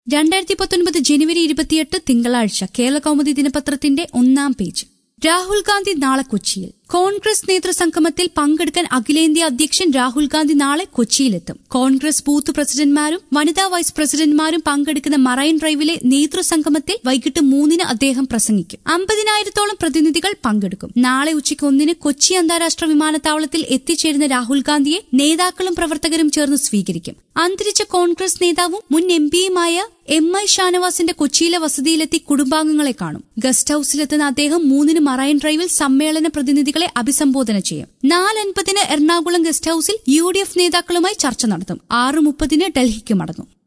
രണ്ടായിരത്തി പത്തൊൻപത് ജനുവരി ഇരുപത്തിയെട്ട് തിങ്കളാഴ്ച കേരള കൗമുദി ദിനപത്രത്തിന്റെ ഒന്നാം പേജ് രാഹുൽ ഗാന്ധി നാളെ കൊച്ചിയിൽ കോൺഗ്രസ് നേതൃസംഗമത്തിൽ പങ്കെടുക്കാൻ അഖിലേന്ത്യാ അധ്യക്ഷൻ രാഹുൽ ഗാന്ധി നാളെ കൊച്ചിയിലെത്തും കോൺഗ്രസ് ബൂത്ത് പ്രസിഡന്റ്മാരും വനിതാ വൈസ് പ്രസിഡന്റ്മാരും പങ്കെടുക്കുന്ന മറൈൻ ഡ്രൈവിലെ നേതൃസംഗമത്തിൽ വൈകിട്ട് മൂന്നിന് അദ്ദേഹം പ്രസംഗിക്കും അമ്പതിനായിരത്തോളം പ്രതിനിധികൾ പങ്കെടുക്കും നാളെ ഉച്ചയ്ക്ക് ഒന്നിന് കൊച്ചി അന്താരാഷ്ട്ര വിമാനത്താവളത്തിൽ എത്തിച്ചേരുന്ന രാഹുൽ ഗാന്ധിയെ നേതാക്കളും പ്രവർത്തകരും ചേർന്ന് സ്വീകരിക്കും അന്തരിച്ച കോൺഗ്രസ് നേതാവും മുൻ എം പിയുമായ എം ഐ ഷാനവാസിന്റെ കൊച്ചിയിലെ വസതിയിലെത്തി കുടുംബാംഗങ്ങളെ കാണും ഗസ്റ്റ് ഹൌസിലെത്തുന്ന അദ്ദേഹം മൂന്നിന് മറൈൻ ഡ്രൈവിൽ സമ്മേളന പ്രതിനിധികളെ അഭിസംബോധന ചെയ്യും നാലൻപതിന് എറണാകുളം ഗസ്റ്റ് ഹൌസിൽ യു ഡി എഫ് നേതാക്കളുമായി ചർച്ച നടത്തും ആറ് മുപ്പതിന് ഡൽഹിക്ക് മടങ്ങും